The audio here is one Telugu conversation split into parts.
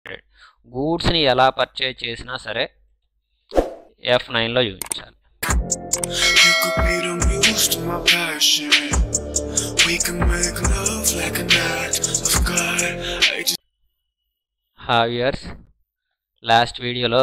గూడ్స్ని ఎలా పర్చేజ్ చేసినా సరే ఎఫ్ నైన్లో చూపించాలి You could be the muse to my passion. We can make love like an act of God. I just hi viewers last వీడియోలో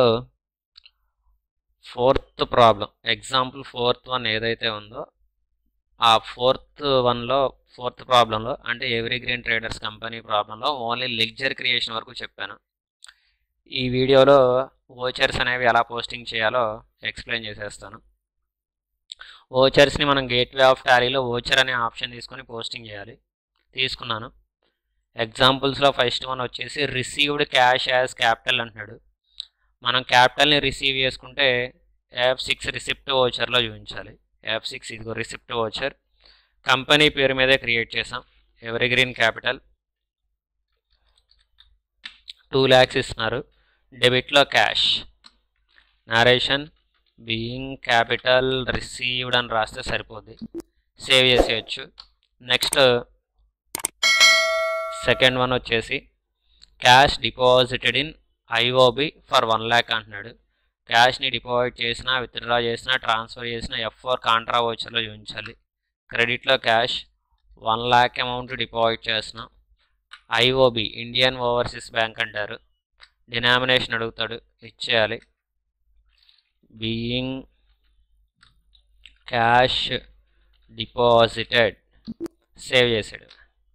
fourth problem example fourth one ఏదైతే ఉందో ఆ ఫోర్త్ వన్లో ఫోర్త్ ప్రాబ్లంలో అంటే ఎవరీ గ్రీన్ ట్రేడర్స్ కంపెనీ ప్రాబ్లంలో ఓన్లీ లెక్చర్ క్రియేషన్ వరకు చెప్పాను ఈ వీడియోలో ఓచర్స్ అనేవి ఎలా పోస్టింగ్ చేయాలో ఎక్స్ప్లెయిన్ చేసేస్తాను ఓచర్స్ని మనం గేట్వే ఆఫ్ టాలీలో ఓచర్ అనే ఆప్షన్ తీసుకొని పోస్టింగ్ చేయాలి తీసుకున్నాను ఎగ్జాంపుల్స్లో ఫస్ట్ వన్ వచ్చేసి రిసీవ్డ్ క్యాష్ యాజ్ క్యాపిటల్ అంటున్నాడు మనం క్యాపిటల్ని రిసీవ్ చేసుకుంటే ఎఫ్ సిక్స్ రిసిప్ట్ ఓచర్లో చూపించాలి ఎఫ్ సిక్స్ ఇదిగో రిసిప్ట్ ఓచర్ కంపెనీ పేరు మీదే క్రియేట్ చేసాం ఎవరి గ్రీన్ క్యాపిటల్ టూ ల్యాక్స్ ఇస్తున్నారు డెబిట్లో cash narration being capital received అని రాస్తే సరిపోద్ది సేవ్ చేసేయచ్చు నెక్స్ట్ సెకండ్ వన్ వచ్చేసి cash deposited in IOB for one lakh అంటున్నాడు క్యాష్ని డిపాజిట్ చేసినా విత్డ్రా చేసినా ట్రాన్స్ఫర్ చేసినా ఎఫ్ ఫోర్ కాంట్రా వోచర్లో చూపించాలి క్రెడిట్లో cash one lakh amount deposit చేస్తున్నాం ఐఓబి ఇండియన్ ఓవర్సీస్ బ్యాంక్ అంటారు డినామినేషన్ అడుగుతాడు ఇచ్చేయాలి బీయింగ్ క్యాష్ డిపాజిటెడ్ సేవ్ చేసాడు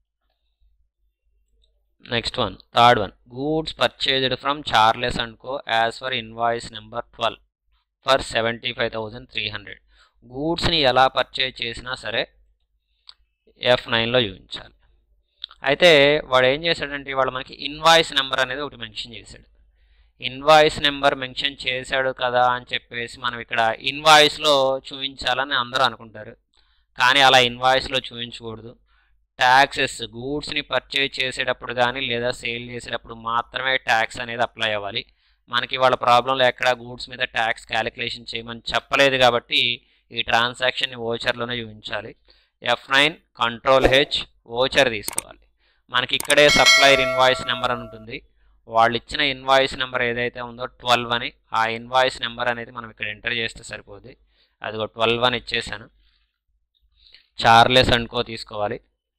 next one third one goods purchased from Charles and co as for invoice number twelve for seventy five thousand three hundred గూడ్స్ని ఎలా పర్చేజ్ చేసినా సరే ఎఫ్ నైన్లో చూపించాలి అయితే వాడు ఏం చేశాడంటే వాడు మనకి ఇన్వాయిస్ నెంబర్ అనేది ఒకటి మెన్షన్ చేశాడు ఇన్వాయిస్ నెంబర్ మెన్షన్ చేశాడు కదా అని చెప్పేసి మనం ఇక్కడ ఇన్వాయిస్లో చూపించాలని అందరూ అనుకుంటారు కానీ అలా ఇన్వాయిస్లో చూపించకూడదు ట్యాక్సెస్ గూడ్స్ని పర్చేజ్ చేసేటప్పుడు కానీ లేదా సేల్ చేసేటప్పుడు మాత్రమే ట్యాక్స్ అనేది అప్లై అవ్వాలి మనకి వాళ్ళ ప్రాబ్లంలో ఎక్కడ గూడ్స్ మీద ట్యాక్స్ క్యాలిక్యులేషన్ చేయమని చెప్పలేదు కాబట్టి ఈ ట్రాన్సాక్షన్ని ఓచర్లోనే చూపించాలి F nine control H voucher తీసుకోవాలి మనకి ఇక్కడే సప్లైర్ ఇన్వాయిస్ నెంబర్ అని ఉంటుంది వాళ్ళు ఇచ్చిన ఇన్వాయిస్ నెంబర్ ఏదైతే ఉందో ట్వెల్వ్ అని ఆ ఇన్వాయిస్ నెంబర్ అనేది మనం ఇక్కడ ఎంటర్ చేస్తే సరిపోద్ది అదిగో ట్వెల్వ్ అని ఇచ్చేసాను చార్లెస్ అనుకో తీసుకోవాలి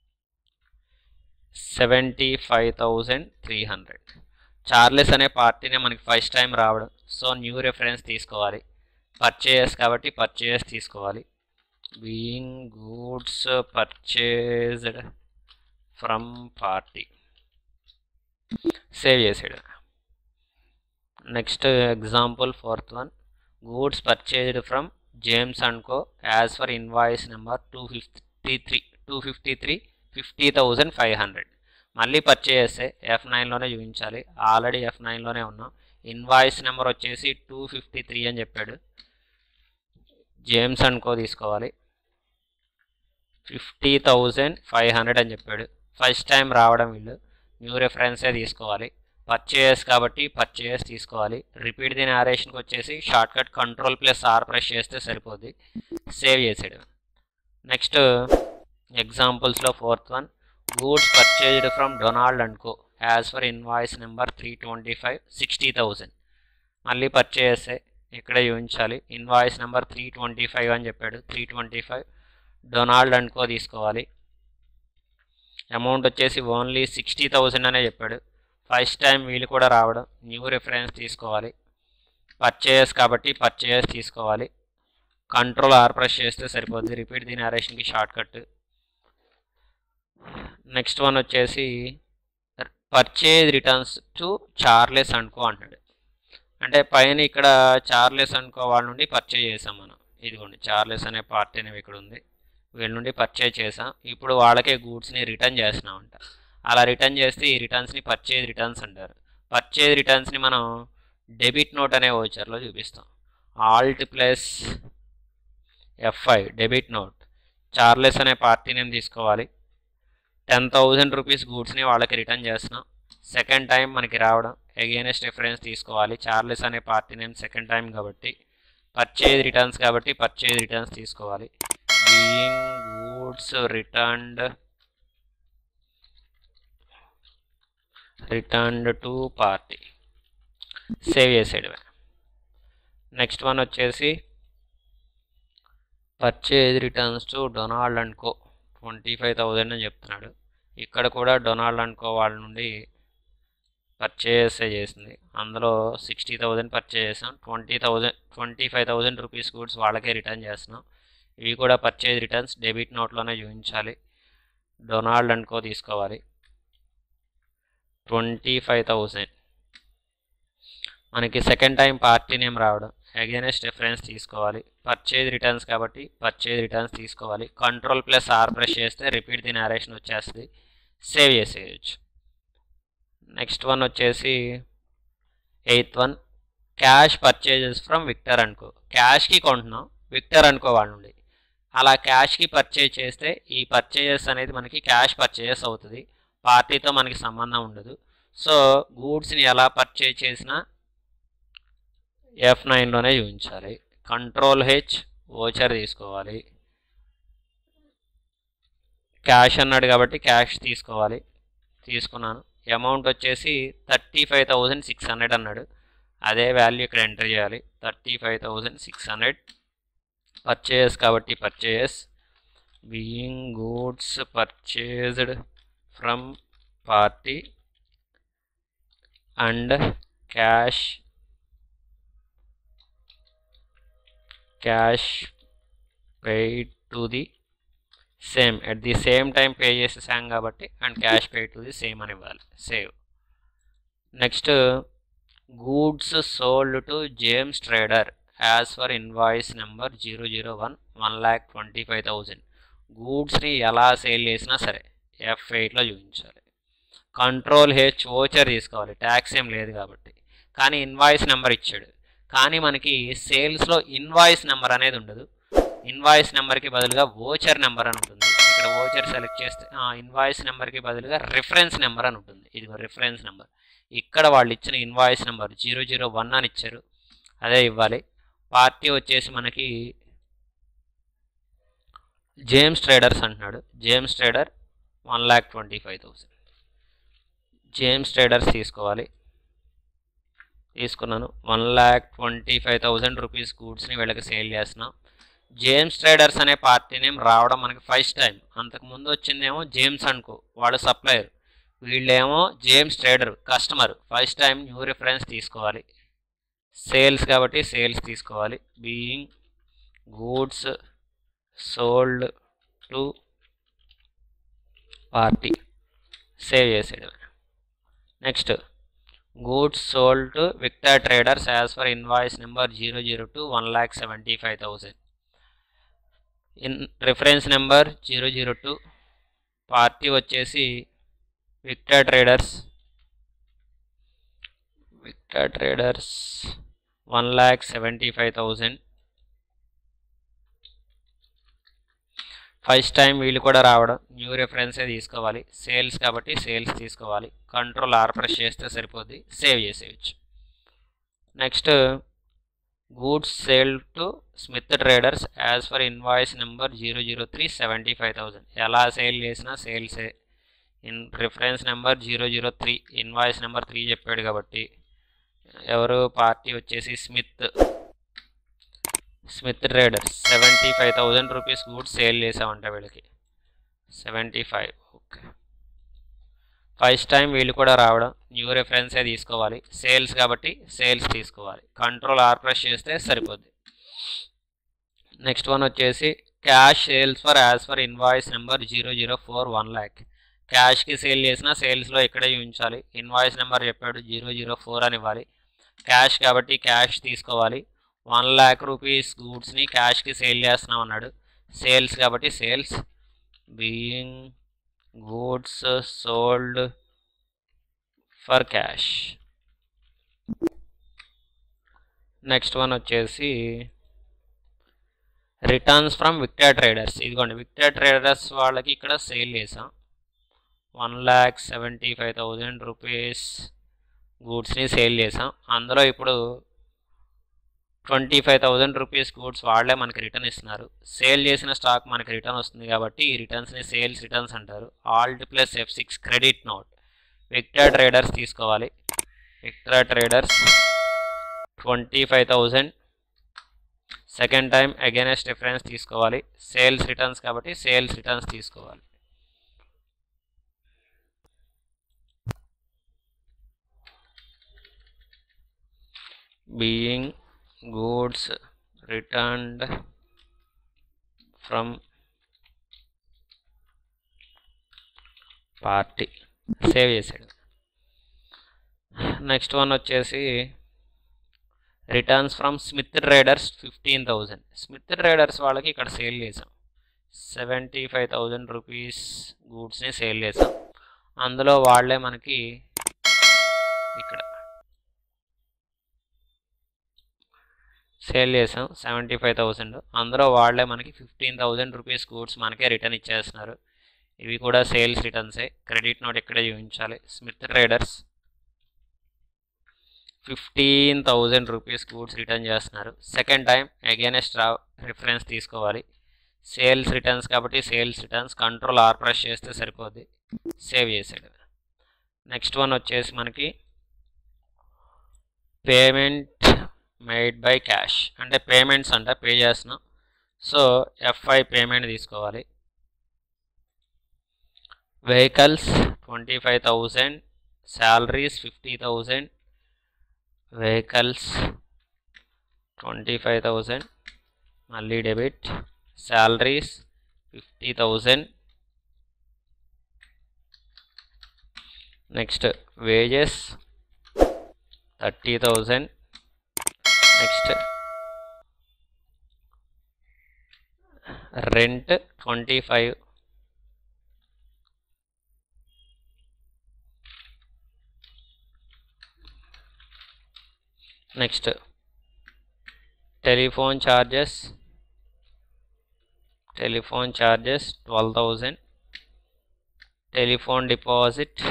seventy five thousand three hundred Charles అనే పార్టీనే మనకి ఫస్ట్ టైం రావడం సో న్యూ రెఫరెన్స్ తీసుకోవాలి పర్చేయస్ కాబట్టి పర్చేయస్ తీసుకోవాలి being goods purchased from party save చేసాడు next example fourth one goods purchased from James and co as for invoice number two fifty three two fifty three fifty thousand five hundred మళ్ళీ పర్చేజ్ చేస్తే ఎఫ్ నైన్లోనే చూపించాలి ఆల్రెడీ ఎఫ్ నైన్లోనే ఉన్నాం ఇన్వాయిస్ నెంబర్ వచ్చేసి టూ ఫిఫ్టీ త్రీ అని చెప్పాడు జేమ్స్ అండ్ కో తీసుకోవాలి ఫిఫ్టీ థౌజండ్ ఫైవ్ హండ్రెడ్ అని చెప్పాడు ఫస్ట్ టైం రావడం వీళ్ళు న్యూ రెఫరెన్సే తీసుకోవాలి పర్చేయస్ కాబట్టి పర్చేయస్ తీసుకోవాలి రిపీట్ ది నారేషన్కి వచ్చేసి short cut control plus R press చేస్తే సరిపోద్ది సేవ్ చేసాడు నెక్స్ట్ ఎగ్జాంపుల్స్లో fourth one goods purchased from Donald and co as for invoice number three twenty five sixty thousand మళ్ళీ పర్చేసే ఇక్కడే చూపించాలి invoice number three twenty five అని చెప్పాడు three twenty five Donald and co తీసుకోవాలి అమౌంట్ వచ్చేసి ఓన్లీ సిక్స్టీ థౌజండ్ అనే చెప్పాడు ఫస్ట్ టైం వీళ్ళు కూడా రావడం న్యూ రిఫరెన్స్ తీసుకోవాలి పర్చేయస్ కాబట్టి పర్చేయస్ తీసుకోవాలి కంట్రోల్ ఆర్ ప్రెస్ చేస్తే సరిపోద్ది రిపీట్ ది నరేషన్కి షార్ట్ కట్ నెక్స్ట్ వన్ వచ్చేసి పర్చేజ్ రిటర్న్స్ టు చార్లెస్ అనుకో అంటాడు అంటే పైన ఇక్కడ చార్లెస్ అనుకో వాళ్ళ నుండి పర్చేజ్ చేసాం మనం ఇదిగోండి చార్లెస్ అనే పార్టీ అనేవి ఇక్కడ ఉంది వీళ్ళ నుండి పర్చేజ్ చేసాం ఇప్పుడు వాళ్ళకే గూడ్స్ని రిటర్న్ చేస్తున్నామంట అలా రిటర్న్ చేస్తే ఈ రిటర్న్స్ని పర్చేజ్ రిటర్న్స్ అంటారు పర్చేజ్ రిటర్న్స్ని మనం డెబిట్ నోట్ అనే ఓచర్లో చూపిస్తాం alt plus F I debit note Charles అనే పార్టీ నేమ్ తీసుకోవాలి టెన్ థౌజండ్ రూపీస్ గూడ్స్ని వాళ్ళకి రిటర్న్ చేస్తున్నాం సెకండ్ టైం మనకి రావడం అగైనెస్ట్ రిఫరెన్స్ తీసుకోవాలి చార్లెస్ అనే పార్టీ నేమ్ సెకండ్ టైం కాబట్టి పర్చేజ్ రిటర్న్స్ కాబట్టి పర్చేజ్ రిటర్న్స్ తీసుకోవాలి being goods returned returned to party save చేసేయడమే నెక్స్ట్ వన్ వచ్చేసి purchase returns to Donald and co twenty five thousand అని చెప్తున్నాడు ఇక్కడ కూడా డొనాల్డ్ అండ్ కో వాళ్ళ నుండి పర్చేస్ చేసింది అందులో సిక్స్టీ థౌజండ్ పర్చేజ్ చేసాం twenty thousand twenty five thousand rupees goods వాళ్ళకే రిటర్న్ చేస్తున్నాం ఇవి కూడా పర్చేజ్ రిటర్న్స్ డెబిట్ నోట్లోనే చూపించాలి డొనాల్డ్ అండ్ కో తీసుకోవాలి ట్వంటీ ఫైవ్ థౌజండ్ మనకి సెకండ్ టైం పార్టీ నేమ్ రావడం అగైనెస్ట్ రిఫరెన్స్ తీసుకోవాలి పర్చేజ్ రిటర్న్స్ కాబట్టి పర్చేజ్ రిటర్న్స్ తీసుకోవాలి కంట్రోల్ ప్లస్ ఆర్ ప్రెస్ చేస్తే రిపీట్ ది నారేషన్ వచ్చేస్తుంది సేవ్ చేసేయచ్చు నెక్స్ట్ వన్ వచ్చేసి eighth one cash purchases from Victor అనుకో క్యాష్కి కొంటున్నాం విక్టర్ అనుకో వాళ్ళ నుండి అలా క్యాష్కి పర్చేజ్ చేస్తే ఈ పర్చేజెస్ అనేది మనకి క్యాష్ పర్చేజెస్ అవుతుంది పార్టీతో మనకి సంబంధం ఉండదు సో గూడ్స్ని ఎలా పర్చేజ్ చేసినా ఎఫ్ నైన్లోనే చూపించాలి కంట్రోల్ హెచ్ ఓచర్ తీసుకోవాలి క్యాష్ అన్నాడు కాబట్టి క్యాష్ తీసుకోవాలి తీసుకున్నాను అమౌంట్ వచ్చేసి thirty five thousand six hundred అన్నాడు అదే వాల్యూ ఇక్కడ ఎంటర్ చేయాలి thirty five thousand six hundred purchase కాబట్టి purchase being goods purchased from party and cash cash paid to the same at the same time pay చేసేసాం కాబట్టి and cash paid to the same అని ఇవ్వాలి save next goods sold to James trader as for invoice number zero zero one one lakh twenty five thousand గూడ్స్ని ఎలా సేల్ చేసినా సరే ఎఫ్ ఎయిట్లో చూపించాలి కంట్రోల్ హెచ్ ఓచర్ తీసుకోవాలి ట్యాక్స్ ఏం లేదు కాబట్టి కానీ ఇన్వాయిస్ నెంబర్ ఇచ్చాడు కానీ మనకి సేల్స్లో ఇన్వాయిస్ నెంబర్ అనేది ఉండదు ఇన్వాయిస్ నెంబర్కి బదులుగా ఓచర్ నెంబర్ అని ఉంటుంది ఇక్కడ ఓచర్ సెలెక్ట్ చేస్తే ఇన్వాయిస్ నెంబర్కి బదులుగా రిఫరెన్స్ నెంబర్ అని ఉంటుంది ఇదిగో రిఫరెన్స్ నెంబర్ ఇక్కడ వాళ్ళు ఇచ్చిన invoice number zero zero one అని ఇచ్చారు అదే ఇవ్వాలి పార్టీ వచ్చేసి మనకి జేమ్స్ ట్రేడర్స్ అంటున్నాడు James trader one lakh twenty five thousand James traders తీసుకోవాలి తీసుకున్నాను one lakh twenty five thousand rupees గూడ్స్ని వీళ్ళకి సేల్ చేస్తున్నాం జేమ్స్ ట్రేడర్స్ అనే పార్టీ నేమ్ రావడం మనకి ఫస్ట్ టైం అంతకుముందు వచ్చిందేమో జేమ్స్ అనుకో వాడు సప్లయర్ వీళ్ళేమో James trader customer first time new reference తీసుకోవాలి సేల్స్ కాబట్టి సేల్స్ తీసుకోవాలి being goods sold to party save చేసేయడం next goods sold to Victor traders as for invoice number zero zero two one lakh seventy five thousand in reference number zero zero two party వచ్చేసి Victor traders Victor traders one lakh seventy five thousand first time వీళ్ళు కూడా రావడం న్యూ రెఫరెన్సే తీసుకోవాలి సేల్స్ కాబట్టి సేల్స్ తీసుకోవాలి కంట్రోల్ ఆర్ ప్రెస్ చేస్తే సరిపోద్ది సేవ్ చేసేయచ్చు next goods sale to Smith traders as for invoice number zero zero three seventy five thousand ఎలా సేల్ చేసినా సేల్సే in reference number zero zero three invoice number three చెప్పాడు కాబట్టి ఎవరు పార్టీ వచ్చేసి Smith Smith traders seventy five thousand rupees goods sale చేసామంట వీళ్ళకి seventy five okay first time వీళ్ళు కూడా రావడం న్యూ రెఫరెన్సే తీసుకోవాలి సేల్స్ కాబట్టి సేల్స్ తీసుకోవాలి కంట్రోల్ ఆర్ ప్రెస్ చేస్తే సరిపోద్ది నెక్స్ట్ వన్ వచ్చేసి cash sales for as for invoice number zero zero four one lakh క్యాష్కి సేల్ చేసినా సేల్స్లో ఇక్కడే చూపించాలి ఇన్వాయిస్ నెంబర్ చెప్పాడు జీరో జీరో ఫోర్ అని ఇవ్వాలి క్యాష్ కాబట్టి క్యాష్ తీసుకోవాలి వన్ ల్యాక్ రూపీస్ గూడ్స్ని క్యాష్కి సేల్ చేస్తున్నాం అన్నాడు సేల్స్ కాబట్టి sales being goods sold for cash next one వచ్చేసి రిటర్న్స్ ఫ్రమ్ విక్టర్ ట్రేడర్స్ ఇదిగోండి విక్టర్ ట్రేడర్స్ వాళ్ళకి ఇక్కడ సేల్ చేసాం one lakh seventy five thousand rupees గూడ్స్ని సేల్ చేసాం అందులో ఇప్పుడు twenty five thousand rupees goods వాళ్ళే మనకి రిటర్న్ ఇస్తున్నారు సేల్ చేసిన స్టాక్ మనకి రిటర్న్ వస్తుంది కాబట్టి ఈ రిటర్న్స్ని సేల్స్ రిటర్న్స్ అంటారు alt plus F six credit note Victor traders తీసుకోవాలి Victor traders twenty five thousand second time against difference తీసుకోవాలి సేల్స్ రిటర్న్స్ కాబట్టి సేల్స్ రిటర్న్స్ తీసుకోవాలి being goods returned from party save చేసాడు నెక్స్ట్ వన్ వచ్చేసి returns from Smith traders fifteen thousand Smith traders వాళ్ళకి ఇక్కడ సేల్ చేసాం సెవెంటీ ఫైవ్ థౌజండ్ రూపీస్ గూడ్స్ని సేల్ చేసాం అందులో వాళ్ళే మనకి ఇక్కడ సేల్ చేసాం సెవెంటీ ఫైవ్ థౌసండ్ అందులో వాళ్ళే మనకి ఫిఫ్టీన్ థౌజండ్ రూపీస్ గూడ్స్ మనకే రిటర్న్ ఇచ్చేస్తున్నారు ఇవి కూడా సేల్స్ రిటర్న్సే క్రెడిట్ నోట్ ఇక్కడే చూపించాలి Smith traders fifteen thousand rupees goods return చేస్తున్నారు సెకండ్ టైం అగైనెస్ట్ రా రిఫరెన్స్ తీసుకోవాలి సేల్స్ రిటర్న్స్ కాబట్టి sales returns control R press చేస్తే సరిపోద్ది సేవ్ చేసాడు నెక్స్ట్ వన్ వచ్చేసి మనకి పేమెంట్ మేడ్ బై క్యాష్ అంటే పేమెంట్స్ అంట పే చేస్తున్నాం సో ఎఫ్ఐ పేమెంట్ తీసుకోవాలి vehicles twenty five thousand salaries fifty thousand vehicles twenty five thousand మళ్ళీ debit salaries fifty thousand next wages thirty thousand next rent twenty five next telephone charges telephone charges twelve thousand telephone deposit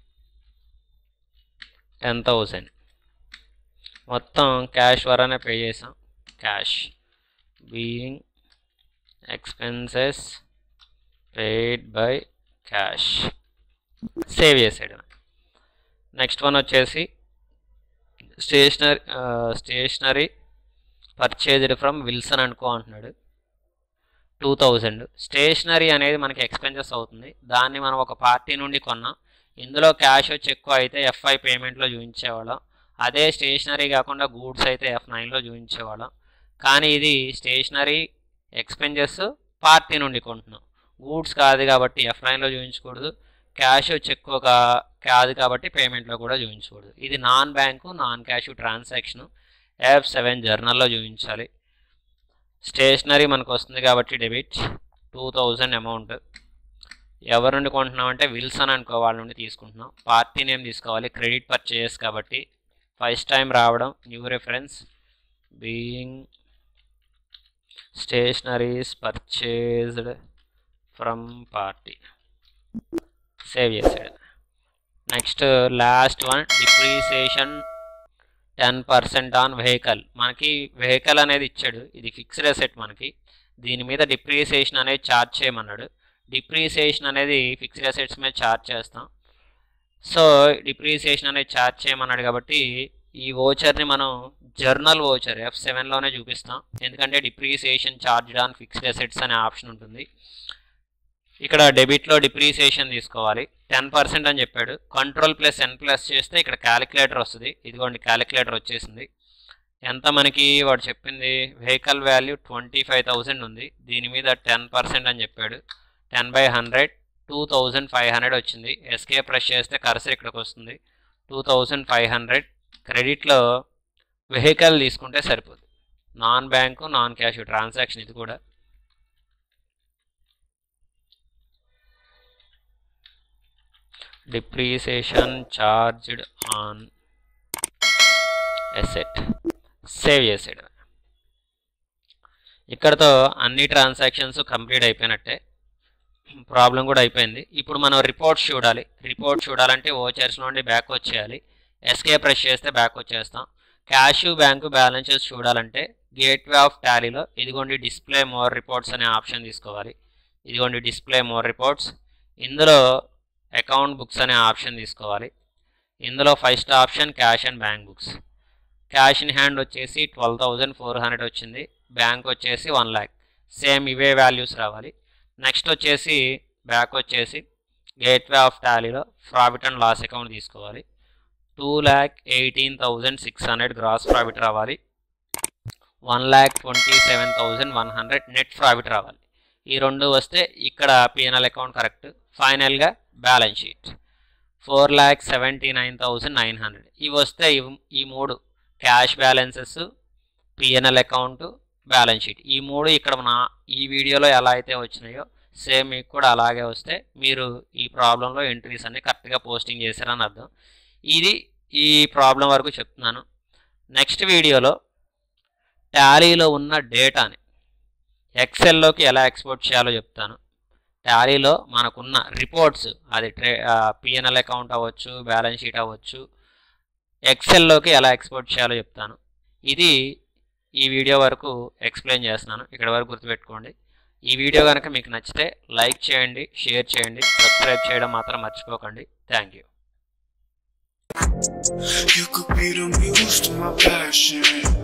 ten thousand మొత్తం క్యాష్ వరనే పే చేసాం cash being expenses paid by cash save చేసాడు నెక్స్ట్ వన్ వచ్చేసి stationery stationery purchased from Wilson అనుకో అంటున్నాడు టూ థౌజండ్ స్టేషనరీ అనేది మనకి ఎక్స్పెన్సెస్ అవుతుంది దాన్ని మనం ఒక పార్టీ నుండి కొన్నాం ఇందులో క్యాష్ వచ్చి ఎక్కువ అయితే ఎఫ్ఐ పేమెంట్లో చూపించేవాళ్ళం అదే స్టేషనరీ కాకుండా గూడ్స్ అయితే ఎఫ్ నైన్లో చూపించేవాళ్ళం కానీ ఇది స్టేషనరీ ఎక్స్పెన్సెస్ పార్టీ నుండి కొంటున్నాం గూడ్స్ కాదు కాబట్టి ఎఫ్ నైన్లో చూపించకూడదు క్యాష్ వచ్చి ఎక్కువ కా- కాదు కాబట్టి పేమెంట్లో కూడా చూపించకూడదు ఇది non bank non cash transaction F seven జర్నల్లో చూపించాలి స్టేషనరీ మనకు వస్తుంది కాబట్టి డెబిట్ టూ థౌజండ్ అమౌంట్ ఎవరి నుండి కొంటున్నాం అంటే విల్సన్ అనుకో వాళ్ళ నుండి తీసుకుంటున్నాం పార్టీ నేమ్ తీసుకోవాలి క్రెడిట్ పర్చేస్ కాబట్టి ఫస్ట్ టైం రావడం new reference being stationeries purchased from party save చేసాడు next last one depreciation ten percent on vehicle మనకి వెహికల్ అనేది ఇచ్చాడు ఇది ఫిక్స్డ్ అసెట్ మనకి దీని మీద డిప్రీసియేషన్ అనేది ఛార్జ్ చేయమన్నాడు డిప్రీసియేషన్ అనేది ఫిక్స్డ్ అసెట్స్ మీద ఛార్జ్ చేస్తాం సో డిప్రీసియేషన్ అనేది ఛార్జ్ చేయమన్నాడు కాబట్టి ఈ ఓచర్ని మనం జర్నల్ ఓచర్ ఎఫ్ సెవెన్లోనే చూపిస్తాం ఎందుకంటే depreciation charged on fixed assets అనే ఆప్షన్ ఉంటుంది ఇక్కడ డెబిట్లో డిప్రీసియేషన్ తీసుకోవాలి టెన్ పర్సెంట్ అని చెప్పాడు కంట్రోల్ ప్లస్ ఎన్ ప్లస్ చేస్తే ఇక్కడ క్యాలిక్యులేటర్ వస్తుంది ఇదిగోండి క్యాలిక్యులేటర్ వచ్చేసింది ఎంత మనకి వాడు చెప్పింది vehicle value twenty five thousand ఉంది దీని మీద టెన్ పర్సెంట్ అని చెప్పాడు ten by hundred two thousand five hundred వచ్చింది ఎస్కే ప్రెస్ చేస్తే కర్సర్ ఇక్కడికి వస్తుంది టూ థౌజండ్ ఫైవ్ హండ్రెడ్ క్రెడిట్లో వెహికల్ తీసుకుంటే సరిపోతుంది non bank non cash transaction ఇది కూడా depreciation charged on asset save చేసాడు ఇక్కడతో అన్ని ట్రాన్సాక్షన్స్ కంప్లీట్ అయిపోయినట్టే ప్రాబ్లం కూడా అయిపోయింది ఇప్పుడు మనం రిపోర్ట్స్ చూడాలి రిపోర్ట్ చూడాలంటే ఓచర్స్ నుండి బ్యాక్ వచ్చేయాలి ఎస్కే ప్రెస్ చేస్తే బ్యాక్ వచ్చేస్తాం క్యాష్ బ్యాంకు బ్యాలెన్సెస్ చూడాలంటే గేట్వే ఆఫ్ టాలీలో ఇదిగోండి డిస్ప్లే మోర్ రిపోర్ట్స్ అనే ఆప్షన్ తీసుకోవాలి ఇదిగోండి డిస్ప్లే మోర్ రిపోర్ట్స్ ఇందులో అకౌంట్ బుక్స్ అనే ఆప్షన్ తీసుకోవాలి ఇందులో first option cash and bank books cash in hand వచ్చేసి ట్వెల్వ్ థౌజండ్ ఫోర్ హండ్రెడ్ వచ్చింది బ్యాంక్ వచ్చేసి వన్ ల్యాక్ సేమ్ ఇవే వాల్యూస్ రావాలి నెక్స్ట్ వచ్చేసి బ్యాక్ వచ్చేసి గేట్వే ఆఫ్ టాలీలో ప్రాఫిట్ అండ్ లాస్ అకౌంట్ తీసుకోవాలి two lakh eighteen thousand six hundred gross profit రావాలి one lakh twenty seven thousand one hundred net profit రావాలి ఈ రెండు వస్తే ఇక్కడ పిఎన్ఎల్ అకౌంట్ కరెక్ట్ ఫైనల్గా balance sheet four lakh seventy nine thousand nine hundred ఇవి వస్తే ఇవ్- ఈ మూడు cash balances PNL account balance sheet ఈ మూడు ఇక్కడ నా ఈ వీడియోలో ఎలా అయితే వచ్చినాయో సేమ్ మీకు కూడా అలాగే వస్తే మీరు ఈ ప్రాబ్లంలో ఎంట్రీస్ అన్ని కరెక్ట్గా పోస్టింగ్ చేశారని అర్థం ఇది ఈ ప్రాబ్లం వరకు చెప్తున్నాను నెక్స్ట్ వీడియోలో టాలీలో ఉన్న డేటాని ఎక్సెల్లోకి ఎలా ఎక్స్పోర్ట్ చేయాలో చెప్తాను టాలీలో మనకున్న రిపోర్ట్స్ అది ట్రే పిఎన్ఎల్ అకౌంట్ అవ్వచ్చు బ్యాలెన్స్ షీట్ అవ్వచ్చు ఎక్సెల్లోకి ఎలా ఎక్స్పోర్ట్ చేయాలో చెప్తాను ఇది ఈ వీడియో వరకు ఎక్స్ప్లెయిన్ చేస్తున్నాను ఇక్కడ వరకు గుర్తుపెట్టుకోండి ఈ వీడియో కనుక మీకు నచ్చితే లైక్ చేయండి షేర్ చేయండి సబ్స్క్రైబ్ చేయడం మాత్రం మర్చిపోకండి thank you You could be the muse to my passion.